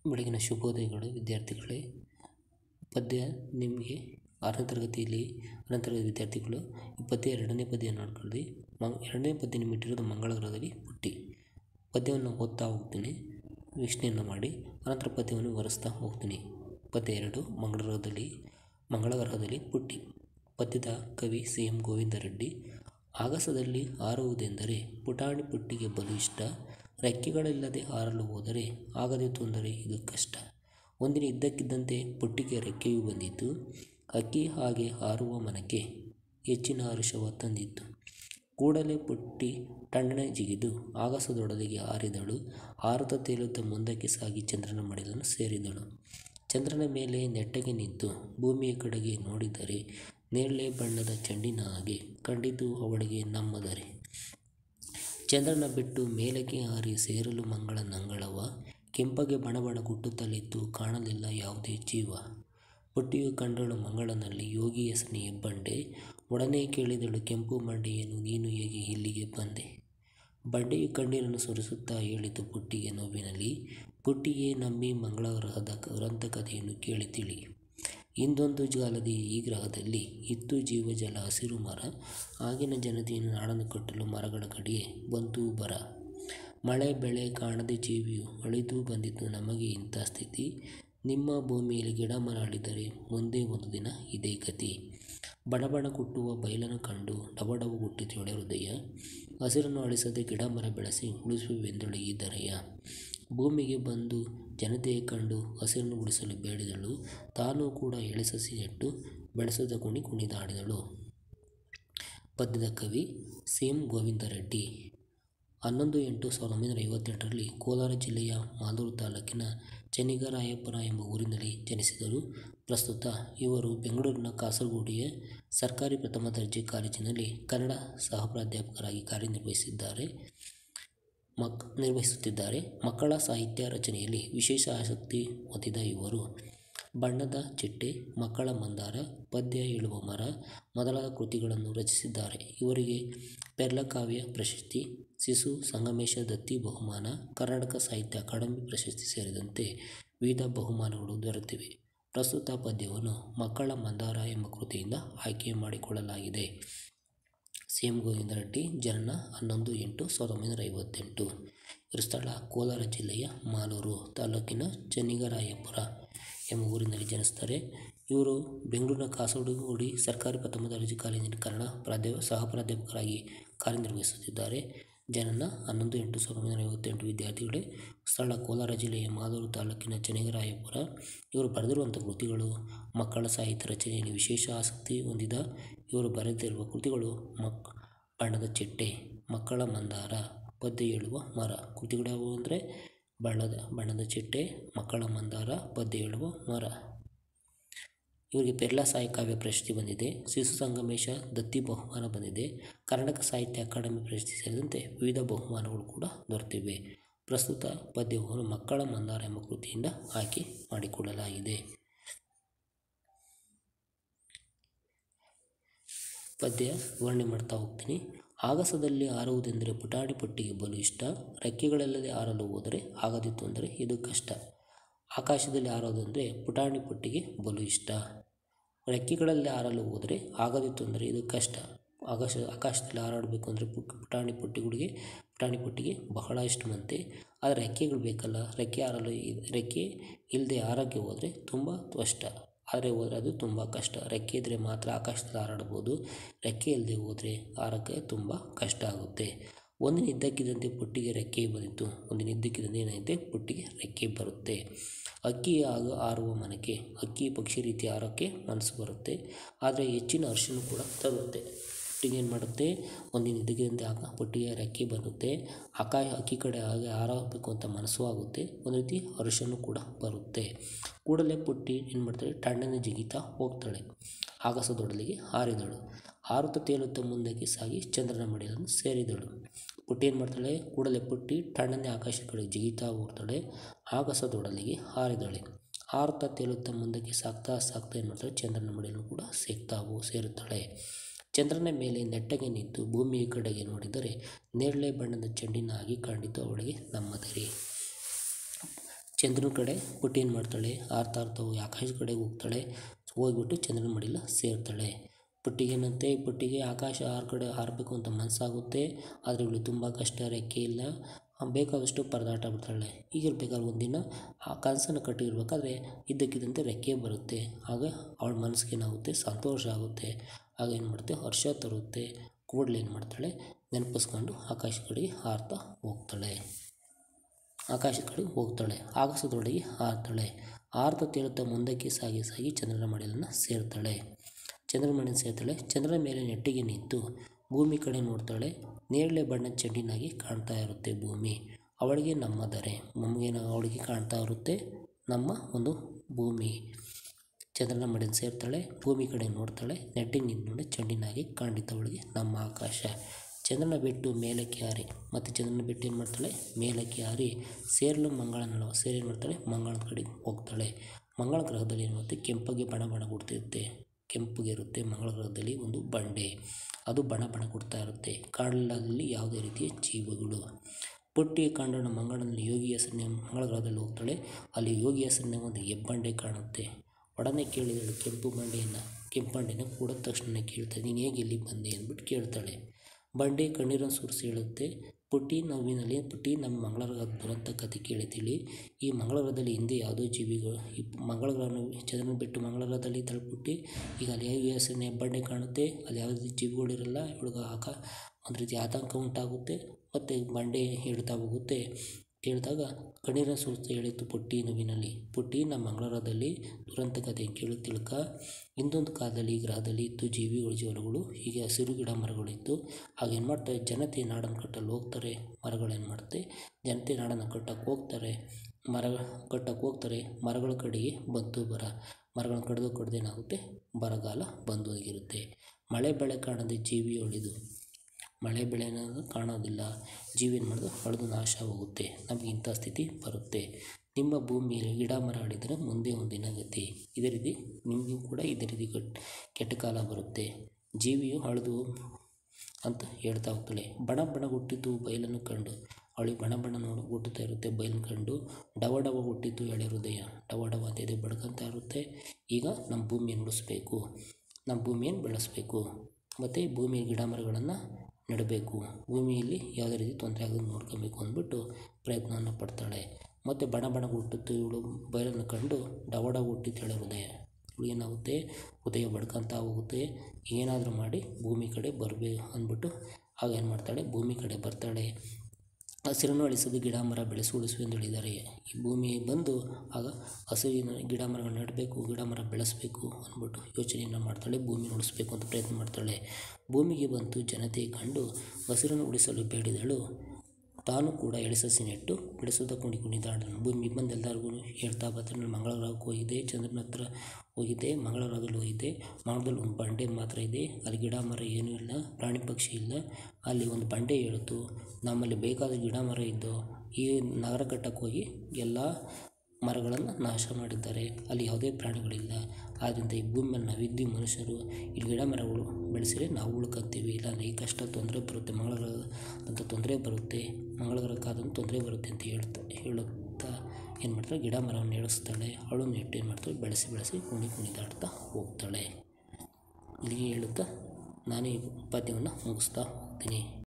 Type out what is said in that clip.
ಬೆಳಗಿನ ಶುಭೋದಯಗಳು ವಿದ್ಯಾರ್ಥಿಗಳೇ ಪದ್ಯ ನಿಮಗೆ ಆರನೇ ತರಗತಿಯಲ್ಲಿ ಆರನೇ ತರಗತಿ ವಿದ್ಯಾರ್ಥಿಗಳು ಈ ಪದ್ಯ ಎರಡನೇ ಪದ್ಯ ನೋಡ್ಕೊಳ್ಳಿ ಮ ಎರಡನೇ ಪದ್ಯ ನಿಮಗೆ ಇಟ್ಟಿರೋದು ಮಂಗಳ ಗ್ರಹದಲ್ಲಿ ಹುಟ್ಟಿ ಪದ್ಯವನ್ನು ಓದ್ತಾ ಹೋಗ್ತೀನಿ ವೀಕ್ಷಣೆಯನ್ನು ಮಾಡಿ ಅನಂತರ ಪದ್ಯವನ್ನು ವಿವರಿಸ್ತಾ ಹೋಗ್ತೀನಿ ಪದ್ಯ ಎರಡು ಮಂಗಳ ಗ್ರಹದಲ್ಲಿ ಮಂಗಳ ಗ್ರಹದಲ್ಲಿ ಪುಟ್ಟಿ ಪದ್ಯದ ಕವಿ ಸಿ ಎಂ ಗೋವಿಂದ ರೆಡ್ಡಿ ಆಗಸದಲ್ಲಿ ಹಾರುವುದೆಂದರೆ ಪುಟಾಣಿ ಪುಟ್ಟಿಗೆ ಬಲು ಇಷ್ಟ ರೆಕ್ಕೆಗಳಿಲ್ಲದೆ ಹಾರಲು ಹೋದರೆ ಆಗದೆ ತೊಂದರೆ ಇದು ಕಷ್ಟ ಒಂದಿನ ಇದ್ದಕ್ಕಿದ್ದಂತೆ ಪುಟ್ಟಿಗೆ ರೆಕ್ಕೆಯು ಬಂದಿತು ಹಕ್ಕಿ ಹಾಗೆ ಹಾರುವ ಮನಕ್ಕೆ ಹೆಚ್ಚಿನ ಹರುಷವ ತಂದಿತ್ತು ಕೂಡಲೇ ಪುಟ್ಟಿ ಟಣ್ಣನೆ ಜಿಗಿದು ಆಗಸದೊಡಲಿಗೆ ಹಾರಿದಳು ಹಾರುತ್ತಾ ತೇಲುತ್ತಾ ಮುಂದಕ್ಕೆ ಸಾಗಿ ಚಂದ್ರನ ಮಡಿಲನ್ನು ಸೇರಿದಳು ಚಂದ್ರನ ಮೇಲೆ ನೆಟ್ಟಗೆ ನಿಂತು ಭೂಮಿಯ ಕಡೆಗೆ ನೋಡಿದರೆ ನೇರಳೆ ಬಣ್ಣದ ಚೆಂಡಿನ ಹಾಗೆ ಕಂಡಿತು ಅವಳಿಗೆ ನಮ್ಮದರೆ ಚಂದ್ರನ ಬಿಟ್ಟು ಮೇಲಕ್ಕೆ ಹಾರಿ ಸೇರಲು ಮಂಗಳ ನಂಗಳವ ಕೆಂಪಗೆ ಬಣಬಣ ಗುಟ್ಟುತ್ತಲಿತ್ತು ಕಾಣಲಿಲ್ಲ ಯಾವುದೇ ಜೀವ ಪುಟ್ಟಿಯು ಕಂಡಳು ಮಂಗಳನಲ್ಲಿ ಯೋಗಿ ಹೆಸನಿ ಹೆಬ್ಬಂಡೆ ಒಡನೆ ಕೇಳಿದಳು ಕೆಂಪು ಬಂಡೆಯನ್ನು ನೀನು ಹೇಗೆ ಇಲ್ಲಿಗೆ ಬಂದೆ ಬಂಡೆಯು ಕಣ್ಣೀರನ್ನು ಸುರಿಸುತ್ತಾ ಹೇಳಿತು ಪುಟ್ಟಿಗೆ ನೋವಿನಲ್ಲಿ ಪುಟ್ಟಿಗೆ ನಂಬಿ ಮಂಗಳ ಗ್ರಹದ ದುರಂತ ಕಥೆಯನ್ನು ಕೇಳಿ ತಿಳಿ ಇಂದೊಂದು ಜಾಲದಿ ಈ ಗ್ರಹದಲ್ಲಿ ಇತ್ತು ಜೀವಜಲ ಹಸಿರು ಮರ ಆಗಿನ ಜನತೆಯನ್ನು ನಾಡನ್ನು ಕಟ್ಟಲು ಮರಗಳ ಕಡೆಯೇ ಬಂತು ಬರ ಮಳೆ ಬೆಳೆ ಕಾಣದೆ ಜೀವಿಯು ಅಳಿದು ಬಂದಿತು ನಮಗೆ ಇಂಥ ಸ್ಥಿತಿ ನಿಮ್ಮ ಭೂಮಿಯಲ್ಲಿ ಗಿಡ ಮರ ಅಳಿದರೆ ಮುಂದೆ ಒಂದು ದಿನ ಇದೇ ಗತಿ ಬಣಬಣ ಕುಟ್ಟುವ ಬಯಲನ್ನು ಕಂಡು ಡಬಡಬ ಹುಟ್ಟಿತು ಎಳೆ ಹೃದಯ ಹಸಿರನ್ನು ಅಳಿಸದೆ ಗಿಡ ಮರ ಬೆಳೆಸಿ ಉಳಿಸುವೆಂದಳು ಈ ದರೆಯ ಭೂಮಿಗೆ ಬಂದು ಜನತೆಯ ಕಂಡು ಹಸಿರನ್ನು ಉಳಿಸಲು ಬೇಡಿದಳು ತಾನೂ ಕೂಡ ಎಳೆಸಸಿ ನೆಟ್ಟು ಬೆಳೆಸದ ಕುಣಿ ಕುಣಿದಾಡಿದಳು ಪದ್ಯದ ಕವಿ ಸಿ ಎಂ ಗೋವಿಂದ ರೆಡ್ಡಿ ಹನ್ನೊಂದು ಎಂಟು ಸಾವಿರದ ಒಂಬೈನೂರ ಐವತ್ತೆಂಟರಲ್ಲಿ ಕೋಲಾರ ಜಿಲ್ಲೆಯ ಮಾಲೂರು ತಾಲೂಕಿನ ಚೆನ್ನಿಗರಾಯಪುರ ಎಂಬ ಊರಿನಲ್ಲಿ ಜನಿಸಿದರು ಪ್ರಸ್ತುತ ಇವರು ಬೆಂಗಳೂರಿನ ಕಾಸರಗೋಡಿಯ ಸರ್ಕಾರಿ ಪ್ರಥಮ ದರ್ಜೆ ಕಾಲೇಜಿನಲ್ಲಿ ಕನ್ನಡ ಸಹ ಪ್ರಾಧ್ಯಾಪಕರಾಗಿ ಕಾರ್ಯನಿರ್ವಹಿಸಿದ್ದಾರೆ ಮಕ್ ನಿರ್ವಹಿಸುತ್ತಿದ್ದಾರೆ ಮಕ್ಕಳ ಸಾಹಿತ್ಯ ರಚನೆಯಲ್ಲಿ ವಿಶೇಷ ಆಸಕ್ತಿ ಹೊಂದಿದ ಇವರು ಬಣ್ಣದ ಚಿಟ್ಟೆ ಮಕ್ಕಳ ಮಂದಾರ ಪದ್ಯ ಹೇಳುವ ಮರ ಮೊದಲಾದ ಕೃತಿಗಳನ್ನು ರಚಿಸಿದ್ದಾರೆ ಇವರಿಗೆ ಪೆರ್ಲಕಾವ್ಯ ಪ್ರಶಸ್ತಿ ಶಿಶು ಸಂಗಮೇಶ ದತ್ತಿ ಬಹುಮಾನ ಕರ್ನಾಟಕ ಸಾಹಿತ್ಯ ಅಕಾಡೆಮಿ ಪ್ರಶಸ್ತಿ ಸೇರಿದಂತೆ ವಿವಿಧ ಬಹುಮಾನಗಳು ದೊರೆತಿವೆ ಪ್ರಸ್ತುತ ಪದ್ಯವನ್ನು ಮಕ್ಕಳ ಮಂದಾರ ಎಂಬ ಕೃತಿಯಿಂದ ಆಯ್ಕೆ ಮಾಡಿಕೊಳ್ಳಲಾಗಿದೆ ಸಿ ಎಂ ಗೋವಿಂದ ರೆಡ್ಡಿ ಜನನ ಹನ್ನೊಂದು ಎಂಟು ಸಾವಿರದ ಒಂಬೈನೂರ ಐವತ್ತೆಂಟು ಇವರು ಸ್ಥಳ ಕೋಲಾರ ಜಿಲ್ಲೆಯ ಮಾಲೂರು ತಾಲೂಕಿನ ಚೆನ್ನಿಗರಾಯಪುರ ಎಂಬ ಊರಿನಲ್ಲಿ ಜನಿಸ್ತಾರೆ ಇವರು ಬೆಂಗಳೂರಿನ ಕಾಸರಗೋಡಿ ಸರ್ಕಾರಿ ಪ್ರಥಮ ದರ್ಜೆ ಕಾಲೇಜಿನ ಕನ್ನಡ ಪ್ರಾಧ್ಯಾಪ ಸಹ ಪ್ರಾಧ್ಯಾಪಕರಾಗಿ ಕಾರ್ಯನಿರ್ವಹಿಸುತ್ತಿದ್ದಾರೆ ಜನನ ಹನ್ನೊಂದು ಎಂಟು ಸಾವಿರದ ಒಂಬೈನೂರ ಐವತ್ತೆಂಟು ವಿದ್ಯಾರ್ಥಿಗಳೇ ಸ್ಥಳ ಕೋಲಾರ ಜಿಲ್ಲೆಯ ಮಾಲೂರು ತಾಲೂಕಿನ ಚೆನ್ನಗರಾಯಪುರ ಇವರು ಬರೆದಿರುವಂಥ ಕೃತಿಗಳು ಮಕ್ಕಳ ಸಾಹಿತ್ಯ ರಚನೆಯಲ್ಲಿ ವಿಶೇಷ ಆಸಕ್ತಿ ಹೊಂದಿದ ಇವರು ಬರೆದಿರುವ ಕೃತಿಗಳು ಮಕ್ ಬಣ್ಣದ ಚಿಟ್ಟೆ ಮಕ್ಕಳ ಮಂದಾರ ಪದ್ಯ ಹೇಳುವ ಮರ ಕೃತಿಗಳು ಯಾವುವು ಅಂದರೆ ಬಣ್ಣದ ಬಣ್ಣದ ಚಿಟ್ಟೆ ಮಕ್ಕಳ ಮಂದಾರ ಪದ್ಯ ಹೇಳುವ ಮರ ಇವರಿಗೆ ಪೆರ್ಲಾ ಸಾಯಿ ಕಾವ್ಯ ಪ್ರಶಸ್ತಿ ಬಂದಿದೆ ಶಿಶು ಸಂಗಮೇಶ ದತ್ತಿ ಬಹುಮಾನ ಬಂದಿದೆ ಕರ್ನಾಟಕ ಸಾಹಿತ್ಯ ಅಕಾಡೆಮಿ ಪ್ರಶಸ್ತಿ ಸೇರಿದಂತೆ ವಿವಿಧ ಬಹುಮಾನಗಳು ಕೂಡ ದೊರೆತಿವೆ ಪ್ರಸ್ತುತ ಪದ್ಯವನ್ನು ಮಕ್ಕಳ ಮಂದಾರ ಎಂಬ ಕೃತಿಯಿಂದ ಆಯ್ಕೆ ಮಾಡಿಕೊಳ್ಳಲಾಗಿದೆ ಪದ್ಯ ವಿವರಣೆ ಮಾಡ್ತಾ ಹೋಗ್ತೀನಿ ಆಗಸದಲ್ಲಿ ಹಾರುವುದೆಂದರೆ ಪುಟಾಣಿ ಪುಟ್ಟಿಗೆ ಬಲು ಇಷ್ಟ ರೆಕ್ಕೆಗಳಲ್ಲದೆ ಹಾರಲು ಹೋದರೆ ಆಗದಿತ್ತು ಅಂದರೆ ಇದು ಕಷ್ಟ ಆಕಾಶದಲ್ಲಿ ಹಾರೋದಂದರೆ ಪುಟಾಣಿ ಪುಟ್ಟಿಗೆ ಬಲು ಇಷ್ಟ ರೆಕ್ಕೆಗಳಲ್ಲಿ ಹಾರಲು ಹೋದರೆ ಆಗದಿತ್ತು ಅಂದರೆ ಇದು ಕಷ್ಟ ಆಕಾಶ ಆಕಾಶದಲ್ಲಿ ಹಾರಾಡಬೇಕು ಅಂದರೆ ಪುಟ್ ಪುಟಾಣಿ ಪುಟ್ಟಿಗಳಿಗೆ ಪುಟಾಣಿ ಪುಟ್ಟಿಗೆ ಬಹಳ ಇಷ್ಟವಂತೆ ಆದರೆ ರೆಕ್ಕೆಗಳು ಬೇಕಲ್ಲ ರೆಕ್ಕೆ ಹಾರಲು ರೆಕ್ಕೆ ಇಲ್ಲದೆ ಹಾರೋಕ್ಕೆ ಹೋದರೆ ತುಂಬ ಕಷ್ಟ ಆದರೆ ಹೋದರೆ ಅದು ತುಂಬ ಕಷ್ಟ ರೆಕ್ಕೆ ಇದ್ದರೆ ಮಾತ್ರ ಆಕಾಶದಲ್ಲಿ ಹಾರಾಡ್ಬೋದು ರೆಕ್ಕೆ ಇಲ್ಲದೆ ಹೋದರೆ ಹಾರೋಕ್ಕೆ ತುಂಬ ಕಷ್ಟ ಆಗುತ್ತೆ ಒಂದಿನ ಇದ್ದಕ್ಕಿದ್ದಂತೆ ಪುಟ್ಟಿಗೆ ರೆಕ್ಕೆ ಬಂದಿತ್ತು ಒಂದಿನ ಇದ್ದಕ್ಕಿದ್ದಂತೆ ಏನಾಗುತ್ತೆ ಪುಟ್ಟಿಗೆ ರೆಕ್ಕೆ ಬರುತ್ತೆ ಅಕ್ಕಿ ಆಗ ಹಾರುವ ಮನಕ್ಕೆ ಅಕ್ಕಿ ಪಕ್ಷಿ ರೀತಿ ಹಾರೋಕ್ಕೆ ಮನಸ್ಸು ಬರುತ್ತೆ ಆದರೆ ಹೆಚ್ಚಿನ ಹರ್ಷನೂ ಕೂಡ ತರುತ್ತೆ ಪುಟ್ಟಿಗೆ ಏನು ಮಾಡುತ್ತೆ ಒಂದಿನ ಇದ್ದಕ್ಕಿದ್ದಂತೆ ಆಗ ಪುಟ್ಟಿಗೆ ರೆಕ್ಕೆ ಬರುತ್ತೆ ಆಕಾಶ ಅಕ್ಕಿ ಕಡೆ ಹಾಗೆ ಹಾರಬೇಕು ಅಂತ ಮನಸ್ಸು ಆಗುತ್ತೆ ಒಂದು ರೀತಿ ಹರ್ಷನೂ ಕೂಡ ಬರುತ್ತೆ ಕೂಡಲೇ ಪುಟ್ಟಿ ಏನು ಮಾಡ್ತಾಳೆ ಟಣ್ಣನೆ ಜಿಗಿತಾ ಹೋಗ್ತಾಳೆ ಆಗಸದೊಡಲಿಗೆ ಹಾರಿದಳು ಹಾರುತ್ತಾ ತೇಲುತ್ತಾ ಮುಂದಕ್ಕೆ ಸಾಗಿ ಚಂದ್ರನ ಮಡಿಲನ್ನು ಸೇರಿದಳು ಪುಟ್ಟಿ ಏನು ಮಾಡ್ತಾಳೆ ಕೂಡಲೇ ಪುಟ್ಟಿ ಟಣ್ಣನೆ ಆಕಾಶ ಕಡೆ ಜಿಗಿತಾ ಹೋಗ್ತಾಳೆ ಆಗಸದೊಡಲಿಗೆ ಹಾರಿದಳೆ ಹಾರುತ್ತಾ ತೇಲುತ್ತಾ ಮುಂದಕ್ಕೆ ಸಾಗ್ತಾ ಸಾಗ್ತಾ ಏನು ಮಾಡ್ತಾಳೆ ಚಂದ್ರನ ಮಡಿಲನ್ನು ಕೂಡ ಸೇಗ್ತಾವು ಸೇರುತ್ತಾಳೆ ಚಂದ್ರನ ಮೇಲೆ ನೆಟ್ಟಗೆ ನಿಂತು ಭೂಮಿಯ ಕಡೆಗೆ ನೋಡಿದರೆ ನೇರಳೆ ಬಣ್ಣದ ಚೆಂಡಿನ ಹಾಗೆ ಕಂಡಿತು ಅವಳಿಗೆ ನಮ್ಮದರೆ ಚಂದ್ರನ ಕಡೆ ಪುಟ್ಟಿ ಏನು ಮಾಡ್ತಾಳೆ ಹಾರ್ತಾ ಹಾರ್ತಾ ಹೋಗಿ ಆಕಾಶದ ಕಡೆ ಹೋಗ್ತಾಳೆ ಹೋಗ್ಬಿಟ್ಟು ಚಂದ್ರನ ಮಡಿಲ ಸೇರ್ತಾಳೆ ಪುಟ್ಟಿಗೆ ಏನಂತೆ ಪುಟ್ಟಿಗೆ ಆಕಾಶ ಹಾರ ಕಡೆ ಹಾರಬೇಕು ಅಂತ ಮನಸ್ಸಾಗುತ್ತೆ ಆದರೆ ಇವಳು ತುಂಬ ಕಷ್ಟ ರೆಕ್ಕೆ ಇಲ್ಲ ಬೇಕಾದಷ್ಟು ಪರದಾಟ ಬಿಡ್ತಾಳೆ ಹೀಗಿರ್ಬೇಕಾದ್ರೆ ಒಂದಿನ ಆ ಕನಸನ್ನು ಕಟ್ಟಿರ್ಬೇಕಾದ್ರೆ ಇದ್ದಕ್ಕಿದ್ದಂತೆ ರೆಕ್ಕೆ ಬರುತ್ತೆ ಆಗ ಅವಳ ಮನಸ್ಸಿಗೆ ಏನಾಗುತ್ತೆ ಸಂತೋಷ ಆಗುತ್ತೆ ಆಗ ಏನು ಮಾಡುತ್ತೆ ಹರ್ಷ ತರುತ್ತೆ ಕೂಡಲೇ ಏನು ಮಾಡ್ತಾಳೆ ನೆನಪಿಸ್ಕೊಂಡು ಆಕಾಶ ಕಡೆಗೆ ಹಾರ್ತಾ ಹೋಗ್ತಾಳೆ ಆಕಾಶದ ಕಡೆ ಹೋಗ್ತಾಳೆ ಆಕಾಶದೊಳಗೆ ಹಾರ್ತಾಳೆ ಹಾರ್ತಾ ತೇಳುತ್ತಾ ಮುಂದಕ್ಕೆ ಸಾಗಿ ಸಾಗಿ ಚಂದ್ರನ ಮಡಿಲನ್ನು ಸೇರ್ತಾಳೆ ಚಂದ್ರನ ಮಡಿಲ ಸೇರ್ತಾಳೆ ಚಂದ್ರನ ಮೇಲೆ ನೆಟ್ಟಿಗೆ ನಿಂತು ಭೂಮಿ ಕಡೆ ನೋಡ್ತಾಳೆ ನೇರಳೆ ಬಣ್ಣದ ಚೆಂಡಿನಾಗಿ ಕಾಣ್ತಾ ಇರುತ್ತೆ ಭೂಮಿ ಅವಳಿಗೆ ನಮ್ಮ ದರೆ ನಮಗೇನು ಅವಳಿಗೆ ಕಾಣ್ತಾ ಇರುತ್ತೆ ನಮ್ಮ ಒಂದು ಭೂಮಿ ಚಂದ್ರನ ಮಡಿಲ ಸೇರ್ತಾಳೆ ಭೂಮಿ ಕಡೆ ನೋಡ್ತಾಳೆ ನೆಟ್ಟಿಗೆ ನಿಂತು ನೋಡಿ ಚೆಂಡಿನಾಗಿ ಕಾಣಿತವಳಿಗೆ ನಮ್ಮ ಆಕಾಶ ಚಂದ್ರನ ಬಿಟ್ಟು ಮೇಲಕ್ಕೆ ಹಾರಿ ಮತ್ತು ಚಂದ್ರನ ಬಿಟ್ಟು ಏನು ಮಾಡ್ತಾಳೆ ಮೇಲಕ್ಕೆ ಹಾರಿ ಸೇರಲು ಮಂಗಳನ ಸೇರಿ ಏನು ಮಾಡ್ತಾಳೆ ಮಂಗಳದ ಕಡೆಗೆ ಹೋಗ್ತಾಳೆ ಮಂಗಳ ಗ್ರಹದಲ್ಲಿ ಏನು ಮಾಡುತ್ತೆ ಕೆಂಪಗೆ ಬಣ ಬಣ ಕೊಡ್ತಿರುತ್ತೆ ಕೆಂಪಗೆ ಇರುತ್ತೆ ಮಂಗಳ ಗ್ರಹದಲ್ಲಿ ಒಂದು ಬಂಡೆ ಅದು ಬಣ ಬಣ ಕೊಡ್ತಾ ಇರುತ್ತೆ ಕಾಡಲ್ಲಿ ಯಾವುದೇ ರೀತಿಯ ಜೀವಗಳು ಪುಟ್ಟಿ ಕಂಡನ ಮಂಗಳನಲ್ಲಿ ಯೋಗಿ ಹೆಸರಿನ ಮಂಗಳ ಗ್ರಹದಲ್ಲಿ ಹೋಗ್ತಾಳೆ ಅಲ್ಲಿ ಯೋಗಿ ಹೆಸರಿನ ಒಂದು ಹೆಬ್ಬಂಡೆ ಕಾಣುತ್ತೆ ಒಡನೆ ಕೇಳಿದಳು ಕೆಂಪು ಬಂಡೆಯನ್ನು ಕೆಂಪು ಬಂಡೆನ ಕೂಡ ತಕ್ಷಣ ಕೇಳ್ತಾಳೆ ನೀನು ಹೇಗೆ ಇಲ್ಲಿ ಬಂದೆ ಅಂದ್ಬಿಟ್ಟು ಕೇಳ್ತಾಳೆ ಬಂಡೆ ಕಣ್ಣೀರನ್ನು ಸುರಿಸಿ ಹೇಳುತ್ತೆ ಪುಟ್ಟಿ ನೋವಿನಲ್ಲಿ ಪುಟ್ಟಿ ನಮ್ಮ ಮಂಗಳ ಗ್ರಹದ ದುರಂತ ಕಥೆ ಕೇಳಿದ್ದೀಳಿ ಈ ಮಂಗಳ ಗ್ರಹದಲ್ಲಿ ಹಿಂದೆ ಯಾವುದೋ ಜೀವಿಗಳು ಈ ಮಂಗಳ ಗ್ರಹನ ಚಂದ್ರನ ಬಿಟ್ಟು ಮಂಗಳ ಗ್ರಹದಲ್ಲಿ ತಲುಪುಟ್ಟಿ ಈಗ ಅಲ್ಲಿ ಯಾವ ಹೆಸರಿನ ಹೆಬ್ಬಂಡೆ ಕಾಣುತ್ತೆ ಅಲ್ಲಿ ಯಾವುದೇ ಜೀವಿಗಳಿರಲ್ಲ ಇವಳಿಗೆ ಆಕ ಒಂದು ರೀತಿ ಆತಂಕ ಉಂಟಾಗುತ್ತೆ ಮತ್ತು ಬಂಡೆ ಹೇಳ್ತಾ ಹೋಗುತ್ತೆ ಕೇಳಿದಾಗ ಕಣ್ಣೀರನ್ನು ಸುರಿಸ್ತಾ ಹೇಳಿತು ಪುಟ್ಟಿ ನೋವಿನಲ್ಲಿ ಪುಟ್ಟಿ ನಮ್ಮ ಮಂಗಳೂರದಲ್ಲಿ ದುರಂತ ಕಥೆ ಕೇಳಿ ತಿಳ್ಕ ಇಂದೊಂದು ಕಾಲದಲ್ಲಿ ಈ ಗ್ರಹದಲ್ಲಿ ಇತ್ತು ಜೀವಿಗಳು ಜೀವನಗಳು ಹೀಗೆ ಹಸಿರು ಗಿಡ ಮರಗಳಿತ್ತು ಆಗ ಏನು ಮಾಡ್ತಾರೆ ಜನತೆ ನಾಡನ್ನು ಕಟ್ಟಲು ಹೋಗ್ತಾರೆ ಮರಗಳೇನು ಮಾಡುತ್ತೆ ಜನತೆ ನಾಡನ್ನು ಕಟ್ಟಕ್ಕೆ ಹೋಗ್ತಾರೆ ಮರ ಕಟ್ಟಕ್ಕೆ ಹೋಗ್ತಾರೆ ಮರಗಳ ಕಡೆಗೆ ಬಂತು ಬರ ಮರಗಳನ್ನು ಕಡಿದು ಕಡ್ದು ಏನಾಗುತ್ತೆ ಬರಗಾಲ ಬಂದು ಹೋಗಿರುತ್ತೆ ಮಳೆ ಬೆಳೆ ಕಾಣದೆ ಜೀವಿ ಉಳಿದು ಮಳೆ ಬೆಳೆ ಅನ್ನೋದು ಕಾಣೋದಿಲ್ಲ ಜೀವ ಏನು ಮಾಡೋದು ಅಳಿದು ನಾಶ ಹೋಗುತ್ತೆ ನಮಗೆ ಇಂಥ ಸ್ಥಿತಿ ಬರುತ್ತೆ ನಿಮ್ಮ ಭೂಮಿಯಲ್ಲಿ ಗಿಡ ಮರ ಅಡಿದರೆ ಮುಂದೆ ಒಂದಿನ ಗತಿ ಇದೇ ರೀತಿ ನಿಮಗೂ ಕೂಡ ಇದೇ ರೀತಿ ಕೆಟ್ಟ ಕೆಟ್ಟ ಕಾಲ ಬರುತ್ತೆ ಜೀವಿಯು ಅಳಿದು ಅಂತ ಹೇಳ್ತಾ ಹೋಗ್ತಾಳೆ ಬಣ ಬಣ ಹುಟ್ಟಿತು ಬಯಲನ್ನು ಕಂಡು ಅವಳಿಗೆ ಬಣ ಬಣ ನೋಡು ಹುಟ್ಟುತ್ತಾ ಇರುತ್ತೆ ಬಯಲನ್ನು ಕಂಡು ಡವ ಡವ ಹುಟ್ಟಿತು ಎಳೆ ಹೃದಯ ಡವ ಡವ ಅಂತ ಇದೆ ಬಡ್ಕೊಂತ ಇರುತ್ತೆ ಈಗ ನಮ್ಮ ಭೂಮಿಯನ್ನು ಉಳಿಸ್ಬೇಕು ನಮ್ಮ ಭೂಮಿಯನ್ನು ಬೆಳೆಸಬೇಕು ಮತ್ತು ಭೂಮಿಯ ಗಿಡ ಮರಗಳನ್ನು ನೆಡಬೇಕು ಭೂಮಿಯಲ್ಲಿ ಯಾವುದೇ ರೀತಿ ತೊಂದರೆ ಆಗದಂಗೆ ನೋಡ್ಕೊಬೇಕು ಅಂದ್ಬಿಟ್ಟು ಪ್ರಯತ್ನವನ್ನು ಪಡ್ತಾಳೆ ಮತ್ತು ಬಣ ಬಣ ಹುಟ್ಟಿತು ಇವಳು ಬಯಲನ್ನು ಕಂಡು ಡವ ಡವ ಹುಟ್ಟಿತು ಎಳೆ ಹೃದಯ ಇವಳು ಏನಾಗುತ್ತೆ ಹೃದಯ ಬಡ್ಕೊಂತ ಹೋಗುತ್ತೆ ಏನಾದರೂ ಮಾಡಿ ಭೂಮಿ ಕಡೆ ಬರಬೇಕು ಅಂದ್ಬಿಟ್ಟು ಆಗ ಏನು ಮಾಡ್ತಾಳೆ ಭೂಮಿ ಕಡೆ ಬರ್ತಾಳೆ ಹಸಿರನ್ನು ಅಳಿಸೋದು ಗಿಡ ಮರ ಬೆಳೆಸಿ ಉಳಿಸು ಎಂದು ಹೇಳಿದ್ದಾರೆ ಈ ಭೂಮಿ ಬಂದು ಆಗ ಹಸಿರಿನ ಗಿಡ ಮರಗಳನ್ನ ನೆಡಬೇಕು ಗಿಡ ಮರ ಬೆಳೆಸಬೇಕು ಅಂದ್ಬಿಟ್ಟು ಯೋಚನೆಯನ್ನು ಮಾಡ್ತಾಳೆ ಭೂಮಿ ಉಳಿಸ್ಬೇಕು ಅಂತ ಪ್ರಯತ್ನ ಮಾಡ್ತಾಳೆ ಭೂಮಿಗೆ ಬಂತು ಜನತೆ ಕಂಡು ಹಸಿರನ್ನು ಉಳಿಸಲು ಬೇಡಿದಳು ತಾನು ಕೂಡ ಎಳೆಸಸಿ ನೆಟ್ಟು ಬೆಳೆಸೋದ ಕುಣಿ ಕುಣಿದಾಡನು ಭೂಮಿ ಬಂದು ಎಲ್ಲರಿಗೂ ಹೇಳ್ತಾ ಬರ್ತಾನೆ ನಾನು ಮಂಗಳ ಗ್ರಹಕ್ಕೆ ಹೋಗಿದ್ದೆ ಚಂದ್ರನ ಹತ್ರ ಹೋಗಿದ್ದೆ ಮಂಗಳ ಗ್ರಹದಲ್ಲಿ ಹೋಗಿದ್ದೆ ಮಂಗಳದಲ್ಲಿ ಒಂದು ಬಂಡೆ ಮಾತ್ರ ಇದೆ ಅಲ್ಲಿ ಗಿಡ ಮರ ಏನೂ ಇಲ್ಲ ಪ್ರಾಣಿ ಪಕ್ಷಿ ಇಲ್ಲ ಅಲ್ಲಿ ಒಂದು ಬಂಡೆ ಹೇಳ್ತು ನಮ್ಮಲ್ಲಿ ಬೇಕಾದ ಗಿಡ ಮರ ಇದ್ದು ಈ ನಗರ ಕಟ್ಟಕ್ಕೆ ಹೋಗಿ ಎಲ್ಲ ಮರಗಳನ್ನು ನಾಶ ಮಾಡಿದ್ದಾರೆ ಅಲ್ಲಿ ಯಾವುದೇ ಪ್ರಾಣಿಗಳಿಲ್ಲ ಆದ್ದರಿಂದ ಈ ಭೂಮಿ ಮೇಲೆ ನಾವಿದ್ದೀವಿ ಮನುಷ್ಯರು ಇಲ್ಲಿ ಗಿಡ ಮರಗಳು ಬೆಳೆಸಿದ್ರೆ ನಾವು ಉಳ್ಕೊಂತೀವಿ ಇಲ್ಲಾಂದರೆ ಈ ಕಷ್ಟ ತೊಂದರೆ ಬರುತ್ತೆ ಮಂಗಳ ಗ್ರಹ ಅಂತ ತೊಂದರೆ ಬರುತ್ತೆ ಮಂಗಳ ಗ್ರಹಕ್ಕಾದಂಥ ತೊಂದರೆ ಬರುತ್ತೆ ಅಂತ ಹೇಳ್ತಾ ಹೇಳುತ್ತಾ ಏನು ಮಾಡ್ತಾಳೆ ಗಿಡ ಮರವನ್ನು ನೆಡೆಸ್ತಾಳೆ ಅವಳು ನೆಟ್ಟು ಏನು ಮಾಡ್ತಾಳೆ ಬೆಳೆಸಿ ಬೆಳೆಸಿ ಕುಣಿ ಕುಣಿದಾಡ್ತಾ ಹೋಗ್ತಾಳೆ ಇಲ್ಲಿಗೆ ಹೇಳುತ್ತಾ ನಾನು ಈ ಪದ್ಯವನ್ನು ಮುಗಿಸ್ತಾ ಹೋಗ್ತೀನಿ